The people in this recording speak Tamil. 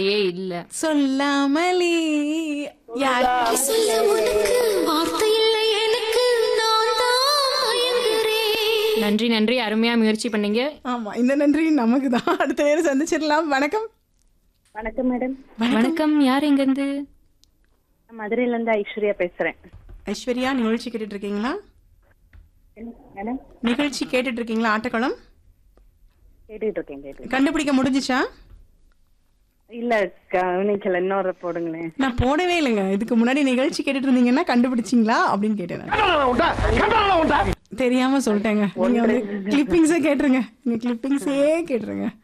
ஏ இல்ல சொல்லாமலே யார் சொல்ல உனக்கு வார்த்தை இல்லை எனக்கு நான் தான் மயங்குறேன் நன்றி நன்றி அருமையா முயற்சி பண்ணீங்க ஆமா இந்த நன்றி நமக்கு தான் அடுத்த நேரம் சந்திச்சிடலாம் வணக்கம் வணக்கம் மேடம் வணக்கம் யார் எங்க இருந்து நான் மதுரையில இருந்து ஐஸ்வர்யா பேசுறேன் ஐஸ்வர்யா நிகழ்ச்சி கேட்டுட்டு இருக்கீங்களா மேடம் நிகழ்ச்சி கேட்டுட்டு இருக்கீங்களா ஆட்டக்குளம் கேட்டுட்டு இருக்கேன் கேட்டு கண்டுபிடிக்க முடிஞ்சுச்சா இல்ல கவனிக்கல இன்னொரு போடுங்களேன் நான் போடவே இல்லைங்க இதுக்கு முன்னாடி நிகழ்ச்சி கேட்டுட்டு இருந்தீங்கன்னா கண்டுபிடிச்சிங்களா அப்படின்னு கேட்டேன் நான். தெரியாம சொல்லிட்டேங்க நீங்க வந்து கிளிப்பிங்ஸே கேட்டுருங்க நீங்க கிளிப்பிங்ஸே கேட்டுருங்க